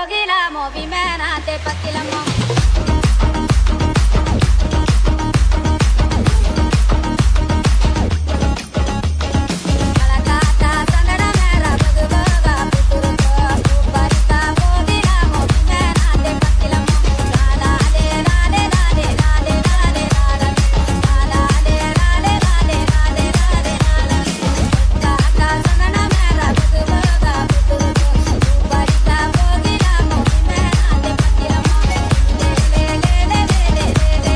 ಹೋಗಿಲ್ಲ ಮೋಬಿ ಮೇನಾತೆ ಪಕ್ಕಿಲಮ್ಮ ಕಳಕಾಟ ಸಂಗಡ ಮೇಲ ಬದುವಾಗ ಪುತ್ತುರುಕ ಪುಪ್ಪರಿಕ ಹೋಗಿಲ್ಲ ಮೋಬಿ ಮೇನಾತೆ ಪಕ್ಕಿಲಮ್ಮ ಲಾಲಾಲೆ ಲಾಲೆ ಲಾಲೆ ಲಾಲೆ ಲಾಲೆ ಲಾಲೆ ಲಾಲಾಲೆ ಲಾಲೆ ಲಾಲೆ ಲಾಲೆ ಲಾಲೆ ಲಾಲೆ ಕಾಟ ಸಂಗಡ ಮೇಲ ಬದುವಾಗ ಪುತ್ತುರುಕ ಪುಪ್ಪರಿಕ ಹೋಗಿಲ್ಲ ಮೋಬಿ ಮೇನಾತೆ ಪಕ್ಕಿಲಮ್ಮ ಲೇ ಲೇ ಲೇ ಲೇ ಲೇ ಲೇ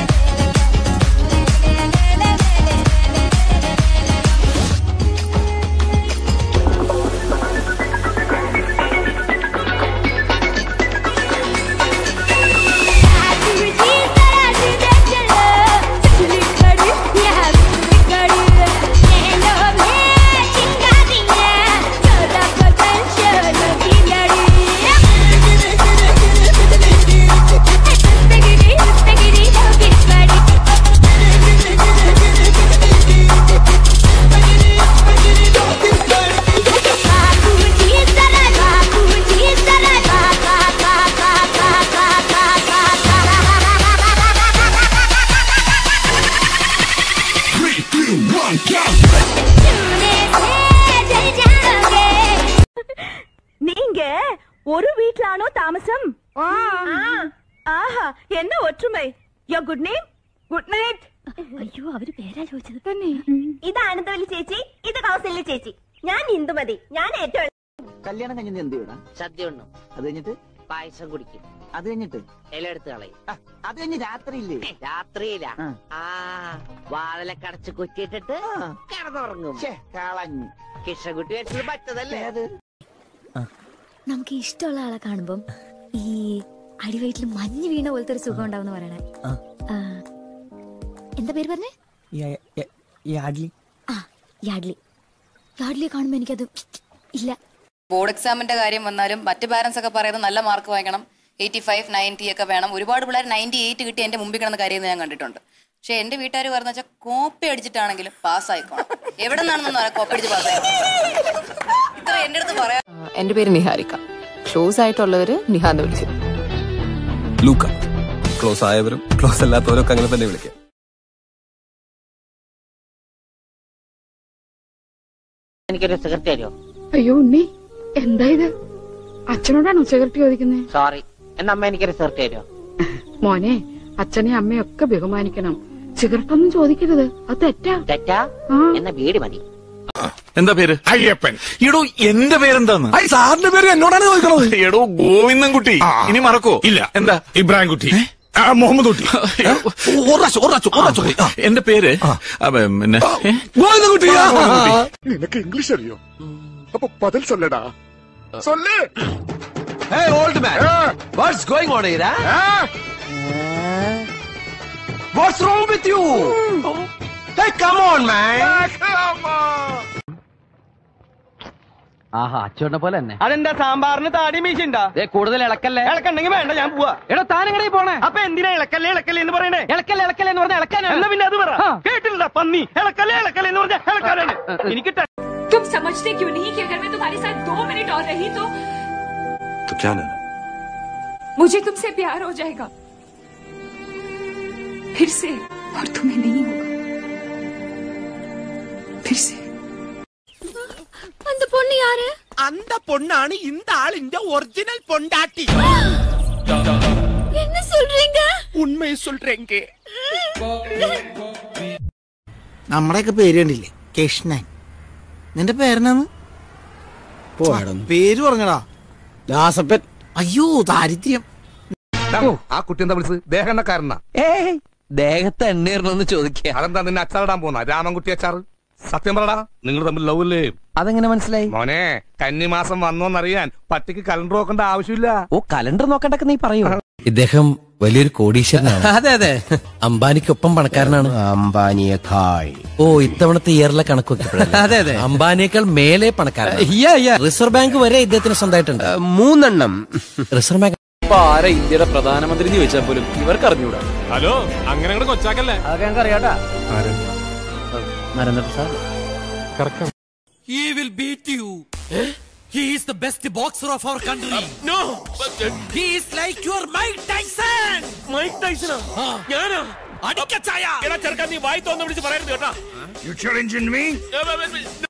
நீங்க ஒரு வீட்லானோ தாமசம் ஆ. ആഹാ என்ன ഒற்றுமை യോ ഗുഡ് നെയിം ഗുഡ് നൈറ്റ് അയ്യോ അവര് പേരാ ചോദിച്ചത് തന്നെ ഇത് ആനന്ദവല്ലി ചേച്ചി ഇത് കൗസല്യ ചേച്ചി ഞാൻ ഇന്ദുമതി ഞാൻ ഏറ്റവും കല്യാണം കഴിഞ്ഞത് എന്ത് ചെയ്യടാ സദ്യ ഉണ്ണും അത് കഴിഞ്ഞിട്ട് പായസം കുടിക്കും അത് കഴിഞ്ഞിട്ട് ഇല എടുത്ത് കളയും ആ, അത് കഴിഞ്ഞ് രാത്രിയില്ലേ രാത്രിയില ആ. ആ വാതിലൊക്കെ അടച്ച് കുറ്റിയിട്ടിട്ട് ആ. കിടന്നുറങ്ങും ഛേ, കളഞ്ഞു കിഷകുട്ടി വെച്ചത് പറ്റതല്ലേ ഏത് നമുക്ക് ഇഷ്ടമുള്ള ആളെ കാണുമ്പം ഈ അടിവയറ്റിൽ മഞ്ഞ് വീണ പോലത്തെ ഒരു സുഖം ഉണ്ടാവും പറയണേ ആ. എന്താ പേര് പറഞ്ഞേ ആ യാഡ്ലി യാഡ്ലിയെ കാണുമ്പോ എനിക്കത് ഇല്ല ബോർഡ് എക്സാമിന്റെ കാര്യം വന്നാലും മറ്റ് പാരന്റ്സ് ഒക്കെ പറയുന്നത് നല്ല മാർക്ക് വാങ്ങിക്കണം എയ്റ്റി ഫൈവ് നയൻറ്റി ഒക്കെ വേണം ഒരുപാട് പിള്ളേർ നയൻറ്റി എയ്റ്റ് കിട്ടി എന്റെ മുമ്പിൽ കിടന്ന കാര്യം ഞാൻ കണ്ടിട്ടുണ്ട് പക്ഷെ എന്റെ വീട്ടുകാർ പറഞ്ഞ വെച്ചാൽ കോപ്പി അടിച്ചിട്ടാണെങ്കിലും പാസ്സായിക്കോണം എവിടെ നിന്നാണെന്നൊന്നും അറിയാം കോപ്പി അടിച്ച് പാസ്സായി ഇത്ര എന്റെ അടുത്ത് പറയാം എന്റെ പേര് നിഹാരിക ക്ലോസ് ആയിട്ടുള്ളവര് നിഹാന്ന് വിളിച്ചു ലൂക്ക ക്ലോസ് ആയവരും ക്ലോസ് അല്ലാത്തവരും ഒക്കെ അങ്ങനെ തന്നെ വിളിക്കാം എനിക്കൊരു സിഗരറ്റ് തരുമോ അയ്യോ ഉണ്ണി എന്താ ഇത് അച്ഛനോടാണോ സിഗരറ്റ് ചോദിക്കുന്നത് സോറി എന്നാ അമ്മ എനിക്കൊരു സിഗരറ്റ് തരുമോ മോനെ അച്ഛനെ അമ്മയൊക്കെ ബഹുമാനിക്കണം സിഗരറ്റ് ഒന്നും ചോദിക്കരുത് അത് തെറ്റാ തെറ്റാ ആ. എന്നാ ബീഡി മതി എന്താ പേര് അയ്യപ്പൻ എടോ എന്റെ പേരെന്താന്ന് സാറിന്റെ പേര് എന്നോടാണ് ചോദിക്കണത് എടോ ഗോവിന്ദൻകുട്ടി ഇനി മറക്കോ ഇല്ല എന്താ ഇബ്രാഹിം കുട്ടി മുഹമ്മദ് കുട്ടി എന്റെ പേര് അപ്പൊ, പിന്നെ ഏ? നിനക്ക് ഇംഗ്ലീഷ് അറിയോ അപ്പൊ പതിൽ സൊല്ലടാ സൊല്ലേ old man what's going on here what's wrong with you hey come on man ആഹാ അച്ചോണ്ട പോലെ തന്നെ അതെന്താ സാമ്പാറിന് താടി മീശ ഉണ്ടാ കൂടുതൽ ഇളക്കല്ലേ ഇളക്കണ്ടെങ്കിൽ വേണ്ട ഞാൻ പോവാ എടോ താനെങ്ങനെ പോണേ അപ്പൊ എന്തിനാ ഇളക്കല്ലേ ഇളക്കല്ലേ എന്ന് പറയണേ ഇളക്കല്ലേ ഇളക്കല്ലേ എന്ന് പറഞ്ഞ ഇളക്കാനാണ് എന്നാ പിന്നെ അത് പറ കേട്ടില്ല പന്നി ഇളക്കല്ലേ ഇളക്കല്ലേ എന്ന് പറഞ്ഞ ഇളക്കാനാണ് എനിക്ക് ടെ- तुम समझते क्यों नहीं कि अगर मैं तुम्हारे साथ दो मिनट और रही तो तो क्या ना मुझे तुमसे प्यार हो जाएगा फिर से और तुम्हें नहीं होगा फिर से அந்த பொண்ணு யாரு அந்த பொண்ணாണ് இந்த ஆளிന്റെ ஒரிஜினல் பொண்டாட்டி என்ன சொல்றீங்க உண்மையை சொல்றேங்க നമ്മുടെയൊക്കെ പേര് കണ്ടില്ലേ കൃഷ്ണൻ നിന്റെ പേരെന്നാന്ന് പേര് പറഞ്ഞടാ ദാസപ്പൻ അയ്യോ ദാരിദ്ര്യം ആ കുട്ടി എന്താ വിളിച്ചത് ദേഹണ്ണക്കാരനാ ഏയ് ദേഹത്തെ എണ്ണീരണമെന്ന് ചോദിക്കുക അതെന്താ നിന്നെ അച്ചാറിടാൻ പോന്ന രാമൻകുട്ടി അച്ചാറ് സത്യം പറടാ നിങ്ങൾ തമ്മിൽ ലവ് അല്ലേ അതെങ്ങനെ മനസ്സിലായി മോനെ കന്നിമാസം വന്നോന്നറിയാൻ പട്ടിക്ക് കലണ്ടർ നോക്കേണ്ട ആവശ്യമില്ല ഓ കലണ്ടർ നോക്കണ്ടൊക്കെ നീ പറയൂ ഇദ്ദേഹം വലിയൊരു കോടീശ്വരനാണ് അതെ അതെ അംബാനിക്കൊപ്പം പണക്കാരനാണ് അംബാനിയേക്കാൾ ഓ ഇത്തവണത്തെ ഇയറിലെ കണക്ക് അതെ, അതെ. അംബാനിയേക്കാൾ മേലെ പണക്കാരനാണ് റിസർവ് ബാങ്ക് വരെ ഇദ്ദേഹത്തിന് സ്വന്തമായിട്ടുണ്ട് മൂന്നെണ്ണം റിസർവ് ബാങ്ക് ആരാ ഇന്ത്യയുടെ പ്രധാനമന്ത്രി എന്ന് ചോദിച്ചാൽ പോലും ഇവർക്ക് അറിഞ്ഞൂടാ ഹലോ അങ്ങനെ അങ്ങോട്ട് കൊച്ചാക്കല്ലേ അതൊക്കെ ഞങ്ങൾക്ക് അറിയാട്ടാ Narendra Prasad He is the best boxer of our country. No He is like your Mike Tyson. Mike ടൈസണോ ഞാനാ അടിക്കച്ചായ എടാ ചെറുക്കാൻ നീ വായി തോന്നു വിളിച്ച് പറയരുത് കേട്ടാ You challenging me? ഏ, ഏ, ഏ,